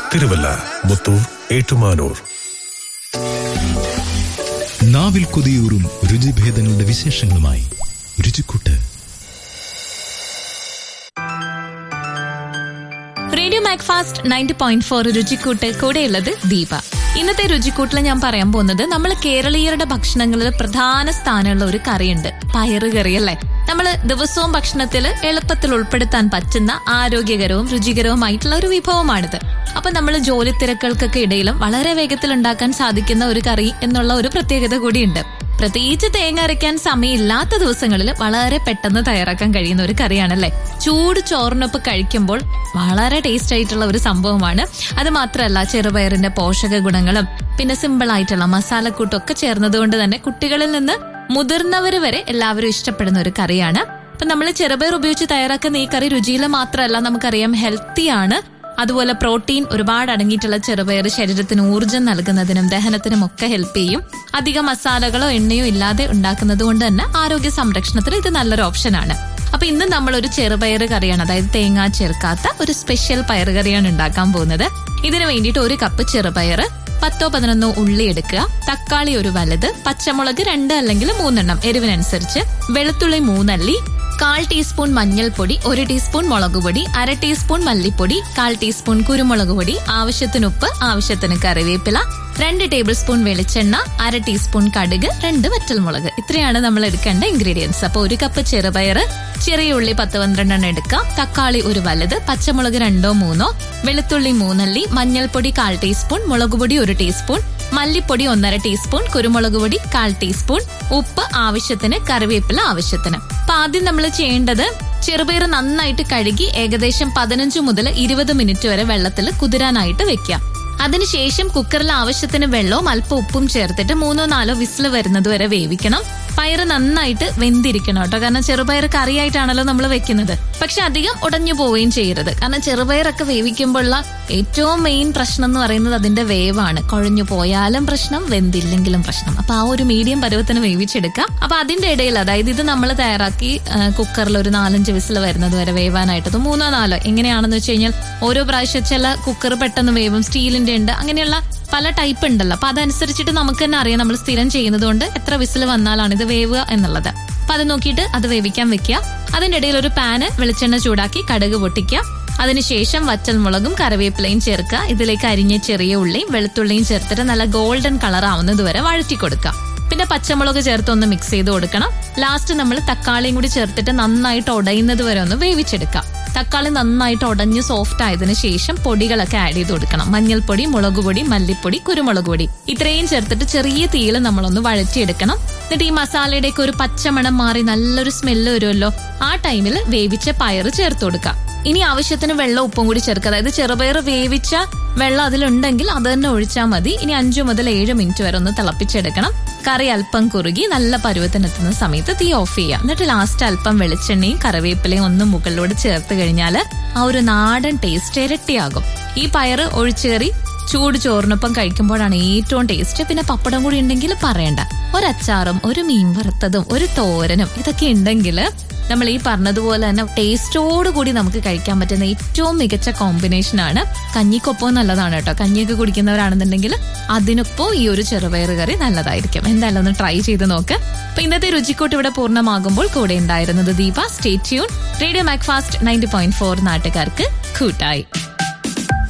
തിരുവല്ല മുത്തൂർ ഏറ്റുമാനൂർ നാവിൽ കൊതിയൂറും രുചിഭേദങ്ങളുടെ വിശേഷങ്ങളുമായി രുചിക്കൂട്ട് radio Macfast ninety point four രുചിക്കൂട്ട് കൂടെയുള്ളത് ദീപ ഇന്നത്തെ രുചിക്കൂട്ടിൽ ഞാൻ പറയാൻ പോകുന്നത് നമ്മൾ കേരളീയരുടെ ഭക്ഷണങ്ങളിൽ പ്രധാന സ്ഥാനമുള്ള ഒരു കറിയുണ്ട് പയറ് കറി അല്ലേ നമ്മൾ ദിവസവും ഭക്ഷണത്തിൽ എളുപ്പത്തിൽ ഉൾപ്പെടുത്താൻ പറ്റുന്ന ആരോഗ്യകരവും രുചികരവുമായിട്ടുള്ള ഒരു വിഭവമാണിത് അപ്പൊ നമ്മൾ ജോലി തിരക്കുകൾക്കൊക്കെ ഇടയിലും വളരെ വേഗത്തിൽ ഉണ്ടാക്കാൻ സാധിക്കുന്ന ഒരു കറി എന്നുള്ള ഒരു പ്രത്യേകത കൂടിയുണ്ട് പ്രത്യേകിച്ച് തേങ്ങ അരയ്ക്കാൻ സമയമില്ലാത്ത ദിവസങ്ങളിൽ വളരെ പെട്ടെന്ന് തയ്യാറാക്കാൻ കഴിയുന്ന ഒരു കറിയാണല്ലേ ചൂട് ചോറിനൊപ്പം കഴിക്കുമ്പോൾ വളരെ ടേസ്റ്റ് ആയിട്ടുള്ള ഒരു സംഭവമാണ് അത് മാത്രമല്ല ചെറുപയറിന്റെ പോഷക ഗുണങ്ങളും പിന്നെ സിമ്പിൾ ആയിട്ടുള്ള മസാലക്കൂട്ടൊക്കെ ചേർന്നതുകൊണ്ട് തന്നെ കുട്ടികളിൽ നിന്ന് മുതിർന്നവര് വരെ എല്ലാവരും ഇഷ്ടപ്പെടുന്ന ഒരു കറിയാണ് അപ്പൊ നമ്മൾ ചെറുപയർ ഉപയോഗിച്ച് തയ്യാറാക്കുന്ന ഈ കറി രുചിയിൽ മാത്രമല്ല നമുക്കറിയാം ഹെൽത്തിയാണ് അതുപോലെ പ്രോട്ടീൻ ഒരുപാട് അടങ്ങിയിട്ടുള്ള ചെറുപയർ ശരീരത്തിന് ഊർജ്ജം നൽകുന്നതിനും ദഹനത്തിനും ഒക്കെ ഹെൽപ്പ് ചെയ്യും അധികം മസാലകളോ എണ്ണയോ ഇല്ലാതെ ഉണ്ടാക്കുന്നത് കൊണ്ട് തന്നെ ആരോഗ്യ സംരക്ഷണത്തിന് ഇത് നല്ലൊരു ഓപ്ഷനാണ് അപ്പൊ ഇന്ന് നമ്മൾ ഒരു ചെറുപയർ കറിയാണ് അതായത് തേങ്ങ ചേർക്കാത്ത ഒരു സ്പെഷ്യൽ പയർ കറിയാണ് ഉണ്ടാക്കാൻ പോകുന്നത് ഇതിനു വേണ്ടിയിട്ട് ഒരു കപ്പ് ചെറുപയർ പത്തോ പതിനൊന്നോ ഉള്ളി എടുക്കുക തക്കാളി ഒരു വലുത് പച്ചമുളക് രണ്ട് അല്ലെങ്കിൽ മൂന്നെണ്ണം എരിവിനനുസരിച്ച് വെളുത്തുള്ളി മൂന്നല്ലി കാൽ ടീസ്പൂൺ മഞ്ഞൾപ്പൊടി ഒരു ടീസ്പൂൺ മുളക് പൊടി അര ടീസ്പൂൺ മല്ലിപ്പൊടി കാൽ ടീസ്പൂൺ കുരുമുളക് പൊടി ആവശ്യത്തിന് ഉപ്പ് ആവശ്യത്തിന് കറിവേപ്പില രണ്ട് ടേബിൾ സ്പൂൺ വെളിച്ചെണ്ണ അര ടീസ്പൂൺ കടുക് രണ്ട് വറ്റൽമുളക് ഇത്രയാണ് നമ്മൾ എടുക്കേണ്ട ഇൻഗ്രീഡിയൻസ് അപ്പൊ ഒരു കപ്പ് ചെറുപയർ ചെറിയ ഉള്ളി പത്ത് പന്ത്രണ്ടെണ്ണം എടുക്കാം തക്കാളി ഒരു വലുത് പച്ചമുളക് രണ്ടോ മൂന്നോ വെളുത്തുള്ളി മൂന്നല്ലി മഞ്ഞൾപ്പൊടി കാൽ ടീസ്പൂൺ മുളക് പൊടി ഒരു ടീസ്പൂൺ മല്ലിപ്പൊടി ഒന്നര ടീസ്പൂൺ കുരുമുളക് പൊടി കാൽ ടീസ്പൂൺ ഉപ്പ് ആവശ്യത്തിന് കറിവേപ്പില ആവശ്യത്തിന് അപ്പൊ ആദ്യം നമ്മൾ ചെയ്യേണ്ടത് ചെറുപയർ നന്നായിട്ട് കഴുകി ഏകദേശം പതിനഞ്ച് മുതൽ ഇരുപത് മിനിറ്റ് വരെ വെള്ളത്തിൽ കുതിരാനായിട്ട് വെക്കാം അതിനുശേഷം കുക്കറിൽ ആവശ്യത്തിന് വെള്ളവും അല്പം ഉപ്പും ചേർത്തിട്ട് മൂന്നോ നാലോ വിസിൽ വരുന്നത് വരെ വേവിക്കണം പയറ് നന്നായിട്ട് വെന്തിരിക്കണം കേട്ടോ കാരണം ചെറുപയർ കറിയായിട്ടാണല്ലോ നമ്മൾ വെക്കുന്നത് പക്ഷെ അധികം ഉടഞ്ഞു പോവുകയും ചെയ്യരുത് കാരണം ചെറുപയറൊക്കെ വേവിക്കുമ്പോഴുള്ള ഏറ്റവും മെയിൻ പ്രശ്നം എന്ന് പറയുന്നത് അതിന്റെ വേവാണ് കുഴഞ്ഞു പോയാലും പ്രശ്നം വെന്തില്ലെങ്കിലും പ്രശ്നം അപ്പൊ ആ ഒരു മീഡിയം പരുവത്തിന് വേവിച്ചെടുക്കാം അപ്പൊ അതിന്റെ ഇടയിൽ അതായത് ഇത് നമ്മൾ തയ്യാറാക്കി ആ, കുക്കറിൽ ഒരു നാലഞ്ച് വിസിൽ വരുന്നത് വരെ വേവാനായിട്ട് അത് മൂന്നോ നാലോ എങ്ങനെയാണെന്ന് വെച്ച് കഴിഞ്ഞാൽ ഓരോ പ്രാവശ്യം ചില കുക്കർ പെട്ടെന്ന് വേവും സ്റ്റീലിന്റെ ഉണ്ട് അങ്ങനെയുള്ള പല ടൈപ്പ് ഉണ്ടല്ലോ അപ്പൊ അതനുസരിച്ചിട്ട് നമുക്ക് തന്നെ അറിയാം നമ്മൾ സ്ഥിരം ചെയ്യുന്നത് കൊണ്ട് എത്ര വിസിൽ വന്നാലാണ് ഇത് വേവുക എന്നുള്ളത് അപ്പൊ അത് നോക്കിയിട്ട് അത് വേവിക്കാൻ വെക്കുക അതിന്റെ ഇടയിൽ ഒരു പാന് വെളിച്ചെണ്ണ ചൂടാക്കി കടുക് പൊട്ടിക്കുക അതിനുശേഷം വറ്റൽമുളകും കറിവേപ്പിലയും ചേർക്കുക ഇതിലേക്ക് അരിഞ്ഞ ചെറിയ ഉള്ളിയും വെളുത്തുള്ളിയും ചേർത്തിട്ട് നല്ല ഗോൾഡൻ കളർ ആവുന്നത് വരെ വഴറ്റി കൊടുക്കുക പിന്നെ പച്ചമുളക് ചേർത്ത് ഒന്ന് മിക്സ് ചെയ്ത് കൊടുക്കണം ലാസ്റ്റ് നമ്മൾ തക്കാളിയും കൂടി ചേർത്തിട്ട് നന്നായിട്ട് ഉടയുന്നത് വരെ ഒന്ന് വേവിച്ചെടുക്കാം തക്കാളി നന്നായിട്ട് ഉടഞ്ഞ് സോഫ്റ്റ് ആയതിനു ശേഷം പൊടികളൊക്കെ ആഡ് ചെയ്ത് കൊടുക്കണം മഞ്ഞൾപ്പൊടി മുളക് പൊടി മല്ലിപ്പൊടി കുരുമുളക് പൊടി ഇത്രയും ചേർത്തിട്ട് ചെറിയ തീയിൽ നമ്മളൊന്ന് വഴറ്റിയെടുക്കണം എന്നിട്ട് ഈ മസാലയുടെയൊക്കെ ഒരു പച്ചമണം മാറി നല്ലൊരു സ്മെല്ല് വരുമല്ലോ ആ ടൈമിൽ വേവിച്ച പയറ് ചേർത്ത് കൊടുക്കാം ഇനി ആവശ്യത്തിന് വെള്ളം ഉപ്പും കൂടി ചേർക്കുക അതായത് ചെറുപയർ വേവിച്ച വെള്ളം അതിലുണ്ടെങ്കിൽ അത് തന്നെ ഒഴിച്ചാൽ മതി ഇനി അഞ്ചു മുതൽ ഏഴ് മിനിറ്റ് വരെ ഒന്ന് തിളപ്പിച്ചെടുക്കണം കറി അല്പം കുറുകി നല്ല പരുവത്തിനെത്തുന്ന സമയത്ത് തീ ഓഫ് ചെയ്യുക എന്നിട്ട് ലാസ്റ്റ് അല്പം വെളിച്ചെണ്ണയും കറിവേപ്പിലയും ഒന്ന് മുകളിലൂടെ ചേർത്ത് കഴിഞ്ഞാൽ ആ ഒരു നാടൻ ടേസ്റ്റ് ഇരട്ടിയാകും ഈ പയറ് ഒഴിച്ചേറി ചൂട് ചോറിനൊപ്പം കഴിക്കുമ്പോഴാണ് ഏറ്റവും ടേസ്റ്റ് പിന്നെ പപ്പടം കൂടി ഉണ്ടെങ്കിൽ പറയണ്ട ഒരച്ചാറും ഒരു മീൻ വറുത്തതും ഒരു തോരനും ഇതൊക്കെ ഉണ്ടെങ്കിൽ നമ്മൾ ഈ പറഞ്ഞതുപോലെ തന്നെ ടേസ്റ്റോട് കൂടി നമുക്ക് കഴിക്കാൻ പറ്റുന്ന ഏറ്റവും മികച്ച കോമ്പിനേഷൻ ആണ് കഞ്ഞിക്കൊപ്പം നല്ലതാണ് കേട്ടോ കഞ്ഞിയൊക്കെ കുടിക്കുന്നവരാണെന്നുണ്ടെങ്കിൽ അതിനൊപ്പം ഈ ഒരു ചെറുപയർ കറി നല്ലതായിരിക്കും എന്തായാലും ഒന്ന് ട്രൈ ചെയ്ത് നോക്ക് അപ്പൊ ഇന്നത്തെ രുചിക്കൂട്ട് ഇവിടെ പൂർണ്ണമാകുമ്പോൾ കൂടെ ഉണ്ടായിരുന്നത് Deepa stay tune radio Macfast ninety point four നാട്ടുകാർക്ക് കൂട്ടായി